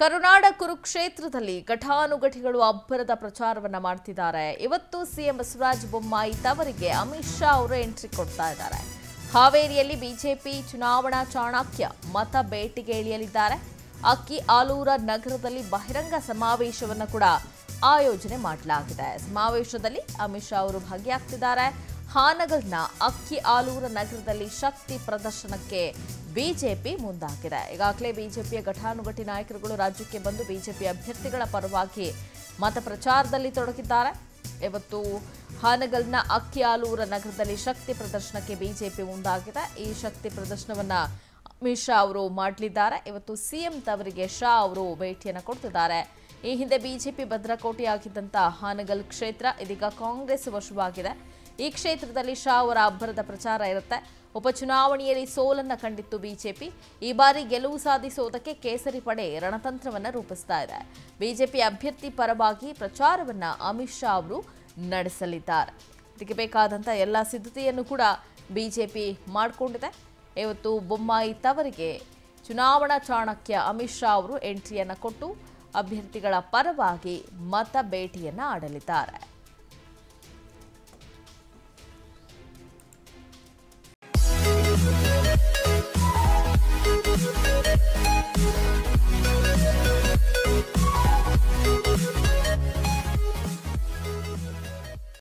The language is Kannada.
ಕರುನಾಡ ಕುರುಕ್ಷೇತ್ರದಲ್ಲಿ ಘಟಾನುಘಟಿಗಳು ಅಬ್ಬರದ ಪ್ರಚಾರವನ್ನ ಮಾಡ್ತಿದ್ದಾರೆ ಇವತ್ತು ಸಿಎಂ ಬಸವರಾಜ ಬೊಮ್ಮಾಯಿ ತವರಿಗೆ ಅಮಿತ್ ಶಾ ಅವರು ಎಂಟ್ರಿ ಕೊಡ್ತಾ ಇದ್ದಾರೆ ಹಾವೇರಿಯಲ್ಲಿ ಬಿಜೆಪಿ ಚುನಾವಣಾ ಚಾಣಕ್ಯ ಮತ ಬೇಟೆಗೆ ಇಳಿಯಲಿದ್ದಾರೆ ಅಕ್ಕಿ ಆಲೂರ ನಗರದಲ್ಲಿ ಬಹಿರಂಗ ಸಮಾವೇಶವನ್ನು ಕೂಡ ಆಯೋಜನೆ ಮಾಡಲಾಗಿದೆ ಸಮಾವೇಶದಲ್ಲಿ ಅಮಿತ್ ಶಾ ಅವರು ಭಾಗಿಯಾಗ್ತಿದ್ದಾರೆ ಹಾನಗಲ್ನ ಅಕ್ಕಿ ಆಲೂರ ನಗರದಲ್ಲಿ ಶಕ್ತಿ ಪ್ರದರ್ಶನಕ್ಕೆ ಬಿಜೆಪಿ ಮುಂದಾಗಿದೆ ಈಗಾಗಲೇ ಬಿಜೆಪಿಯ ಘಟಾನುಘಟಿ ನಾಯಕರುಗಳು ರಾಜ್ಯಕ್ಕೆ ಬಂದು ಬಿಜೆಪಿ ಅಭ್ಯರ್ಥಿಗಳ ಪರವಾಗಿ ಮತ ಪ್ರಚಾರದಲ್ಲಿ ತೊಡಗಿದ್ದಾರೆ ಇವತ್ತು ಹಾನಗಲ್ನ ಅಕ್ಕಿ ಆಲೂರ ನಗರದಲ್ಲಿ ಶಕ್ತಿ ಪ್ರದರ್ಶನಕ್ಕೆ ಬಿಜೆಪಿ ಮುಂದಾಗಿದೆ ಈ ಶಕ್ತಿ ಪ್ರದರ್ಶನವನ್ನ ಅಮಿತ್ ಶಾ ಅವರು ಮಾಡಲಿದ್ದಾರೆ ಇವತ್ತು ಸಿಎಂ ತವರಿಗೆ ಶಾ ಅವರು ಭೇಟಿಯನ್ನು ಕೊಡ್ತಿದ್ದಾರೆ ಈ ಹಿಂದೆ ಬಿಜೆಪಿ ಭದ್ರಕೋಟೆಯಾಗಿದ್ದಂಥ ಹಾನಗಲ್ ಕ್ಷೇತ್ರ ಇದೀಗ ಕಾಂಗ್ರೆಸ್ ವಶವಾಗಿದೆ ಈ ಕ್ಷೇತ್ರದಲ್ಲಿ ಶಾ ಅವರ ಅಬ್ಬರದ ಪ್ರಚಾರ ಇರುತ್ತೆ ಉಪಚುನಾವಣೆಯಲ್ಲಿ ಸೋಲನ್ನ ಕಂಡಿತ್ತು ಬಿಜೆಪಿ ಈ ಬಾರಿ ಗೆಲುವು ಸಾಧಿಸುವುದಕ್ಕೆ ಕೇಸರಿ ಪಡೆ ರಣತಂತ್ರವನ್ನ ರೂಪಿಸ್ತಾ ಇದೆ ಬಿಜೆಪಿ ಅಭ್ಯರ್ಥಿ ಪರವಾಗಿ ಪ್ರಚಾರವನ್ನ ಅಮಿತ್ ಶಾ ಅವರು ನಡೆಸಲಿದ್ದಾರೆ ಇದಕ್ಕೆ ಬೇಕಾದಂಥ ಎಲ್ಲ ಸಿದ್ಧತೆಯನ್ನು ಕೂಡ ಬಿಜೆಪಿ ಮಾಡಿಕೊಂಡಿದೆ ಇವತ್ತು ಬೊಮ್ಮಾಯಿ ತವರಿಗೆ ಚುನಾವಣಾ ಚಾಣಕ್ಯ ಅಮಿತ್ ಶಾ ಅವರು ಎಂಟ್ರಿಯನ್ನು ಕೊಟ್ಟು ಅಭ್ಯರ್ಥಿಗಳ ಪರವಾಗಿ ಮತ ಭೇಟಿಯನ್ನು ಆಡಲಿದ್ದಾರೆ